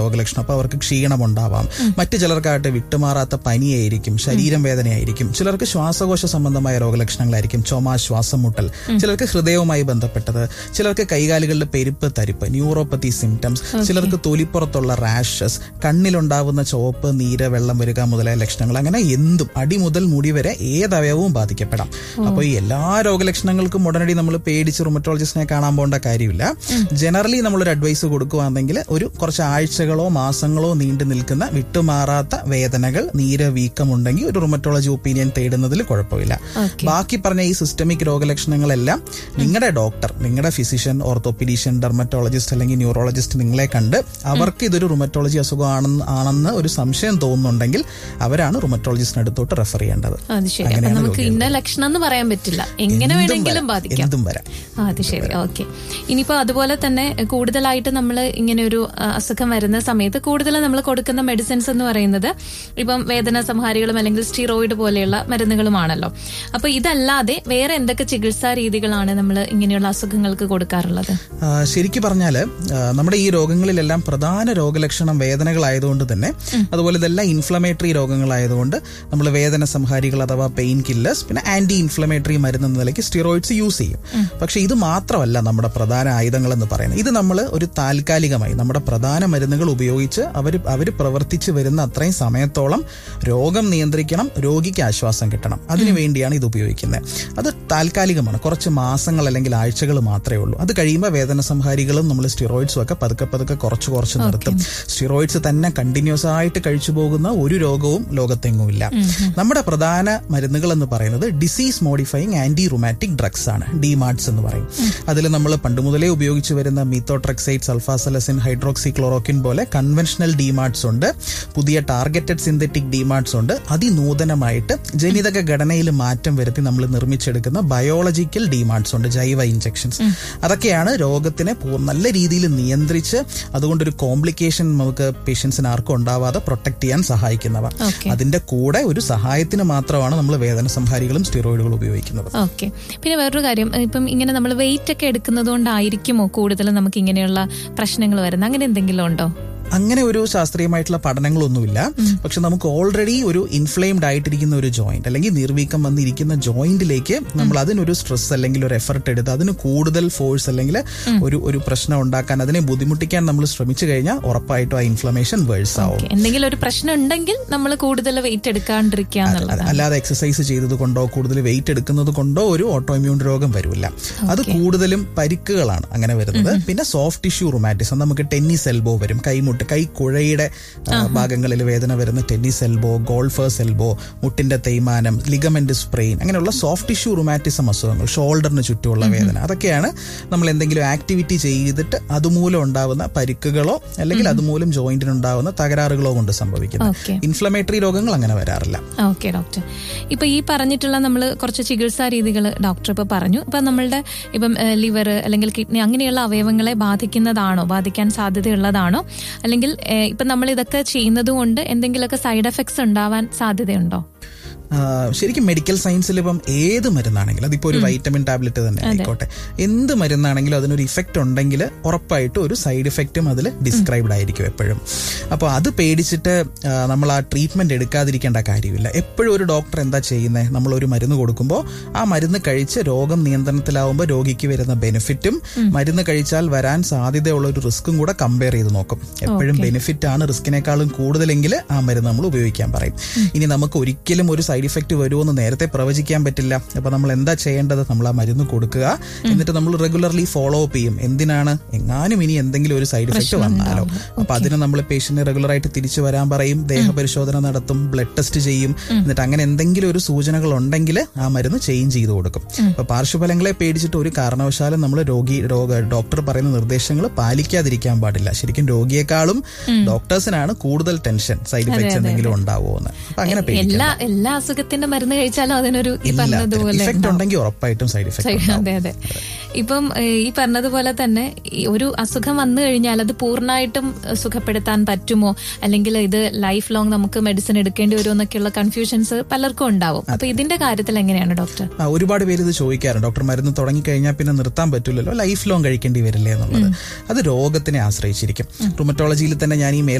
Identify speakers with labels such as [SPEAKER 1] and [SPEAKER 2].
[SPEAKER 1] രോഗലക്ഷണം അപ്പൊ അവർക്ക് ക്ഷീണമുണ്ടാവാം മറ്റു ചിലർക്കായിട്ട് വിട്ടുമാറാത്ത പനിയായിരിക്കും ശരീരം വേദനയായിരിക്കും ചിലർക്ക് ശ്വാസകോശ സംബന്ധമായ രോഗലക്ഷണങ്ങളായിരിക്കും ചുമ ശ്വാസം മുട്ടൽ ചിലർക്ക് ഹൃദയവുമായി ബന്ധപ്പെട്ടത് ചിലർക്ക് കൈകാലുകളിൽ പെരുപ്പ് തരിപ്പ് ന്യൂറോപ്പത്തി സിംറ്റംസ് ചിലർക്ക് തൊലിപ്പുറത്തുള്ള റാഷസ് കണ്ണിലുണ്ടാവുന്ന ചുവപ്പ് നീര് വെള്ളം വരിക മുതലായ ലക്ഷണങ്ങൾ അങ്ങനെ എന്തും അടി മുതൽ മുടി വരെ ഏത് അവയവവും ബാധിക്കപ്പെടാം അപ്പോൾ ഈ എല്ലാ രോഗലക്ഷണങ്ങൾക്കും ഉടനടി നമ്മൾ പേടിച്ച് റുമറ്റോളജിസ്റ്റിനെ കാണാൻ പോകേണ്ട കാര്യമില്ല ജനറലി നമ്മളൊരു അഡ്വൈസ് കൊടുക്കുകയാണെങ്കിൽ ഒരു കുറച്ച് ആഴ്ചകളോ മാസങ്ങളോ നീണ്ടു നിൽക്കുന്ന വിട്ടുമാറാത്ത വേദനകൾ നീര് വീക്കമുണ്ടെങ്കിൽ ഒരു റുമറ്റോളജി ഒപ്പീനിയൻ തേടുന്നതിൽ കുഴപ്പമില്ല ബാക്കി പറഞ്ഞ ഈ സിസ്റ്റമിക് രോഗലക്ഷണങ്ങളെല്ലാം നിങ്ങളുടെ ഡോക്ടർ നിങ്ങളുടെ ഫിസിഷ്യൻ ഓർത്തോപീഡീഷ്യൻ ഡെർമറ്റോളജിസ്റ്റ് അല്ലെങ്കിൽ ന്യൂറോളജിസ്റ്റ് നിങ്ങളെ കണ്ട് അവർക്ക് ഇതൊരു റുമറ്റോളജി അസുഖമാണെന്ന് ആണെന്ന് ഒരു സംശയം തോന്നുന്നുണ്ടെങ്കിൽ അവരാണ് റുമറ്റോളജിസ്റ്റിന് അടുത്തോട്ട് റെഫർ ചെയ്യേണ്ടത്
[SPEAKER 2] അത് ശരി അപ്പൊ
[SPEAKER 1] അങ്ങനെയാണ്
[SPEAKER 2] നമുക്ക് ഇന്ന ലക്ഷണം എന്ന് പറയാൻ പറ്റില്ല എങ്ങനെ
[SPEAKER 1] എന്തും
[SPEAKER 2] വേണമെങ്കിലും
[SPEAKER 1] വരാം.
[SPEAKER 2] ബാധിക്കാം
[SPEAKER 1] എന്തും വരാം
[SPEAKER 2] ആ, അത് ശരി ഓക്കെ ഇനിയിപ്പോ അതുപോലെ തന്നെ കൂടുതലായിട്ട് നമ്മൾ ഇങ്ങനെ ഒരു ആ, അസുഖം വരുന്ന സമയത്ത് കൂടുതൽ നമ്മൾ കൊടുക്കുന്ന മെഡിസിൻസ് എന്ന് പറയുന്നത് ഇപ്പം വേദന സംഹാരികളും അല്ലെങ്കിൽ സ്റ്റിറോയിഡ് പോലെയുള്ള മരുന്നുകളുമാണല്ലോ അപ്പൊ ഇതല്ലാതെ വേറെ എന്തൊക്കെ ചികിത്സാ രീതികളാണ് നമ്മൾ ഇങ്ങനെയുള്ള അസുഖങ്ങൾക്ക് കൊടുക്കാറുള്ളത്
[SPEAKER 1] ആ, ശരിക്കു പറഞ്ഞാല് ആ, നമ്മുടെ ഈ രോഗങ്ങളിലെല്ലാം പ്രധാന രോഗലക്ഷണം വേദനകളായതുകൊണ്ട് തന്നെ അതുപോലെ ഇതെല്ലാം ഇൻഫ്ലമേറ്ററി രോഗങ്ങളായതുകൊണ്ട് നമ്മൾ വേദന സംഹാരികൾ അഥവാ പെയിൻ കില്ലേഴ്സ് പിന്നെ ആന്റി ഇൻഫ്ലമേറ്ററി മരുന്ന് എന്ന നിലയ്ക്ക് സ്റ്റിറോയിഡ്സ് യൂസ് ചെയ്യും പക്ഷെ ഇത് മാത്രമല്ല നമ്മുടെ പ്രധാന ആയുധങ്ങൾ എന്ന് പറയുന്നത് ഇത് നമ്മൾ ഒരു താൽക്കാലികമായി നമ്മുടെ പ്രധാന മരുന്നുകൾ ഉപയോഗിച്ച് അവർ അവർ പ്രവർത്തിച്ചു വരുന്ന അത്രയും സമയത്തോളം രോഗം നിയന്ത്രിക്കണം രോഗിക്ക് ആശ്വാസം കിട്ടണം അതിനു വേണ്ടിയാണ് ഇത് ഉപയോഗിക്കുന്നത് അത് താൽക്കാലികമാണ് കുറച്ച് മാസങ്ങൾ അല്ലെങ്കിൽ ആഴ്ചകൾ മാത്രമേ ഉള്ളൂ അത് കഴിയുമ്പോൾ വേദന സംഹാരികളും നമ്മൾ സ്റ്റിറോയിഡ്സും ഒക്കെ പതുക്കെ പതുക്കെ കുറച്ച് കുറച്ച് നിർത്തും സ്റ്റിറോയിഡ്സ് തന്നെ കണ്ടിന്യൂസ് ആയിട്ട് കഴിച്ചു പോകുന്ന ഒരു രോഗവും ലോകത്തെങ്ങുമില്ല നമ്മുടെ പ്രധാന മരുന്നുകൾ എന്ന് പറയുന്നത് disease modifying anti rheumatic drugs ആണ് ഡിമാർട്സ് എന്ന് പറയും അതിൽ നമ്മൾ പണ്ട് മുതലേ ഉപയോഗിച്ചു വരുന്ന മീത്തോട്രക്സൈഡ് സൾഫാസലസിൻ ഹൈഡ്രോക്സി ക്ലോറോക്കിൻ പോലെ കൺവെൻഷണൽ ഡിമാർട്സ് ഉണ്ട് പുതിയ ടാർഗറ്റഡ് സിന്തറ്റിക് ഡിമാർട്സ് ഉണ്ട് അതിനൂതനമായിട്ട് ജനിതക ഘടനയിൽ മാറ്റം വരുത്തി നമ്മൾ നിർമ്മിച്ചെടുക്കുന്ന ബയോളജിക്കൽ ഡിമാർട്സ് ഉണ്ട് ജൈവ ഇഞ്ചക്ഷൻസ് അതൊക്കെയാണ് രോഗത്തിനെ പൂ- നല്ല രീതിയിൽ നിയന്ത്രിച്ച് അതുകൊണ്ടൊരു കോംപ്ലിക്കേഷൻ നമുക്ക് പേഷ്യൻസിന് ആർക്കും ഉണ്ടാവാതെ പ്രൊട്ടക്ട് ചെയ്യാൻ സഹായിക്കുന്നവ
[SPEAKER 2] ഓക്കെ
[SPEAKER 1] അതിന്റെ കൂടെ ഒരു സഹായത്തിന് മാത്രമാണ് നമ്മൾ വേദന സംഹാരികളും സ്റ്റിറോയിഡുകളും ഉപയോഗിക്കുന്നത്
[SPEAKER 2] ഓക്കെ പിന്നെ വേറൊരു കാര്യം ഇപ്പം ഇങ്ങനെ നമ്മൾ വെയിറ്റ് ഒക്കെ എടുക്കുന്നത് കൊണ്ടായിരിക്കുമോ കൂടുതലും നമുക്ക് ഇങ്ങനെയുള്ള പ്രശ്നങ്ങൾ വരുന്നത് അങ്ങനെ എന്തെങ്കിലും ഉണ്ടോ
[SPEAKER 1] അങ്ങനെ ഒരു ശാസ്ത്രീയമായിട്ടുള്ള പഠനങ്ങളൊന്നുമില്ല പക്ഷെ നമുക്ക് ഓൾറെഡി ഒരു ഇൻഫ്ലെയിംഡ് ആയിട്ടിരിക്കുന്ന ഒരു ജോയിന്റ് അല്ലെങ്കിൽ നീർവീക്കം വന്നിരിക്കുന്ന ജോയിന്റിലേക്ക് നമ്മൾ അതിനൊരു സ്ട്രെസ് അല്ലെങ്കിൽ ഒരു എഫർട്ട് എടുത്ത് അതിന് കൂടുതൽ ഫോഴ്സ് അല്ലെങ്കിൽ ഒരു ഒരു പ്രശ്നം ഉണ്ടാക്കാൻ അതിനെ ബുദ്ധിമുട്ടിക്കാൻ നമ്മൾ ശ്രമിച്ചു കഴിഞ്ഞാൽ ഉറപ്പായിട്ടും ആ ഇൻഫ്ലമേഷൻ വേഴ്സ് ആവും
[SPEAKER 2] ഓക്കെ എന്തെങ്കിലും ഒരു പ്രശ്നം ഉണ്ടെങ്കിൽ നമ്മൾ കൂടുതൽ വെയിറ്റ് എടുക്കാണ്ടിരിക്കുക എന്നുള്ളത്
[SPEAKER 1] അല്ലാതെ എക്സസൈസ് ചെയ്തത് കൊണ്ടോ കൂടുതൽ വെയിറ്റ് എടുക്കുന്നത് കൊണ്ടോ ഒരു ഓട്ടോ ഇമ്മ്യൂൺ രോഗം വരില്ല അത് കൂടുതലും പരിക്കുകളാണ് അങ്ങനെ വരുന്നത് പിന്നെ സോഫ്റ്റ് ടിഷ്യൂ റുമാറ്റിസം നമുക്ക് ടെന്നീസ് എൽബോ വരും കൈമുട്ട് കൈ കുഴയുടെ ആ, ഭാഗങ്ങളിൽ വേദന വരുന്ന ടെന്നീസ് എൽബോ ഗോൾഫേഴ്സ് എൽബോ മുട്ടിന്റെ തേയ്മാനം ലിഗമെന്റ് സ്പ്രെയിൻ അങ്ങനെയുള്ള സോഫ്റ്റ് ടിഷ്യൂ റുമാറ്റിസം അസുഖങ്ങൾ ഷോൾഡറിന് ചുറ്റുമുള്ള വേദന അതൊക്കെയാണ് നമ്മൾ എന്തെങ്കിലും ആക്ടിവിറ്റി ചെയ്തിട്ട് അതുമൂലം ഉണ്ടാവുന്ന പരിക്കുകളോ അല്ലെങ്കിൽ അതുമൂലം ജോയിന്റിന് ഉണ്ടാവുന്ന തകരാറുകളോ കൊണ്ട് സംഭവിക്കുന്നത്
[SPEAKER 2] ഓക്കെ
[SPEAKER 1] ഇൻഫ്ലമേറ്ററി രോഗങ്ങൾ അങ്ങനെ വരാറില്ല
[SPEAKER 2] ഓക്കെ ഡോക്ടർ ഇപ്പൊ ഈ പറഞ്ഞിട്ടുള്ള നമ്മൾ കുറച്ച് ചികിത്സാ രീതികൾ ഡോക്ടർ ഇപ്പൊ പറഞ്ഞു ഇപ്പൊ നമ്മളുടെ ഇപ്പം ലിവർ അല്ലെങ്കിൽ കിഡ്നി അങ്ങനെയുള്ള അവയവങ്ങളെ ബാധിക്കുന്നതാണോ ബാധിക്കാൻ സാധ്യതയുള്ളതാണോ അല്ലെങ്കിൽ ഏഹ്, ഇപ്പൊ നമ്മൾ ഇതൊക്കെ ചെയ്യുന്നത് കൊണ്ട് എന്തെങ്കിലുമൊക്കെ സൈഡ് എഫക്ട്സ് ഉണ്ടാവാൻ സാധ്യതയുണ്ടോ
[SPEAKER 1] ആ, ശരിക്കും മെഡിക്കൽ സയൻസിൽ ഇപ്പം ഏത് മരുന്നാണെങ്കിലും അതിപ്പോ ഒരു വൈറ്റമിൻ ടാബ്ലറ്റ് തന്നെ ആയിക്കോട്ടെ എന്ത് മരുന്നാണെങ്കിലും അതിനൊരു ഇഫക്റ്റ് ഉണ്ടെങ്കിൽ ഉറപ്പായിട്ടും ഒരു സൈഡ് ഇഫക്റ്റും അതിൽ ഡിസ്ക്രൈബ്ഡ് ആയിരിക്കും എപ്പോഴും അപ്പോൾ അത് പേടിച്ചിട്ട് ആ, നമ്മൾ ആ ട്രീറ്റ്മെന്റ് എടുക്കാതിരിക്കേണ്ട കാര്യമില്ല എപ്പോഴും ഒരു ഡോക്ടർ എന്താ ചെയ്യുന്നത് നമ്മൾ ഒരു മരുന്ന് കൊടുക്കുമ്പോൾ ആ മരുന്ന് കഴിച്ച് രോഗം നിയന്ത്രണത്തിലാവുമ്പോൾ രോഗിക്ക് വരുന്ന ബെനിഫിറ്റും മരുന്ന് കഴിച്ചാൽ വരാൻ സാധ്യതയുള്ള ഒരു റിസ്ക്കും കൂടെ കമ്പയർ ചെയ്ത് നോക്കും എപ്പോഴും ബെനിഫിറ്റ് ആണ് റിസ്കിനേക്കാളും കൂടുതലെങ്കിൽ ആ മരുന്ന് നമ്മൾ ഉപയോഗിക്കാൻ പറയും ഇനി നമുക്ക് ഒരിക്കലും ഒരു സൈഡ് ഇഫക്റ്റ് വരുമെന്ന് നേരത്തെ പ്രവചിക്കാൻ പറ്റില്ല അപ്പൊ നമ്മൾ എന്താ ചെയ്യേണ്ടത് നമ്മൾ ആ മരുന്ന് കൊടുക്കുക എന്നിട്ട് നമ്മൾ റെഗുലർലി ഫോളോ അപ്പ് ചെയ്യും എന്തിനാണ് എങ്ങാനും ഇനി എന്തെങ്കിലും ഒരു സൈഡ് ഇഫക്റ്റ് വന്നാലോ അപ്പൊ അതിന് നമ്മൾ പേഷ്യന്റ് റെഗുലർ ആയിട്ട് തിരിച്ചു വരാൻ പറയും ദേഹപരിശോധന നടത്തും ബ്ലഡ് ടെസ്റ്റ് ചെയ്യും എന്നിട്ട് അങ്ങനെ എന്തെങ്കിലും ഒരു സൂചനകൾ ഉണ്ടെങ്കിൽ ആ മരുന്ന് ചേഞ്ച് ചെയ്ത് കൊടുക്കും അപ്പൊ പാർശ്വഫലങ്ങളെ പേടിച്ചിട്ട് ഒരു കാരണവശാലും നമ്മൾ രോഗി രോഗ ഡോക്ടർ പറയുന്ന നിർദ്ദേശങ്ങൾ പാലിക്കാതിരിക്കാൻ പാടില്ല ശരിക്കും രോഗിയെക്കാളും ഡോക്ടേഴ്സിനാണ് കൂടുതൽ ടെൻഷൻ സൈഡ് ഇഫക്ട്സ് എന്തെങ്കിലും ഉണ്ടാവുമോ എന്ന് അപ്പൊ അങ്ങനെ പേടിക്കണ്ട
[SPEAKER 2] എല്ലാ എല്ലാ അസുഖത്തിന്റെ മരുന്ന് കഴിച്ചാലും അതിനൊരു ഈ പറഞ്ഞതുപോലെ
[SPEAKER 1] ഇഫക്റ്റ് ഉണ്ടെങ്കിൽ ഉറപ്പായിട്ടും സൈഡ് ഇഫക്റ്റ്
[SPEAKER 2] ശരി, അതെ അതെ ഇപ്പം ഏ, ഈ പറഞ്ഞതുപോലെ തന്നെ ഈ ഒരു അസുഖം വന്നു കഴിഞ്ഞാൽ അത് പൂർണ്ണമായിട്ടും ഏ, സുഖപ്പെടുത്താൻ പറ്റുമോ അല്ലെങ്കിൽ ഇത് ലൈഫ് ലോങ് നമുക്ക് മെഡിസിൻ എടുക്കേണ്ടി വരുമോ എന്നൊക്കെയുള്ള കൺഫ്യൂഷൻസ് പലർക്കും ഉണ്ടാവും അപ്പൊ ഇതിന്റെ കാര്യത്തിൽ എങ്ങനെയാണ് ഡോക്ടർ
[SPEAKER 1] ആ, ഒരുപാട് പേര് ഇത് ചോദിക്കാറുണ്ട് ഡോക്ടർ മരുന്ന് തുടങ്ങിക്കഴിഞ്ഞാൽ പിന്നെ നിർത്താൻ പറ്റില്ലല്ലോ ലൈഫ് ലോങ് കഴിക്കേണ്ടി വരില്ലേ എന്നുള്ളത് അത് രോഗത്തിനെ ആശ്രയിച്ചിരിക്കും റുമറ്റോളജിയിൽ തന്നെ ഞാൻ ഈ മേൽ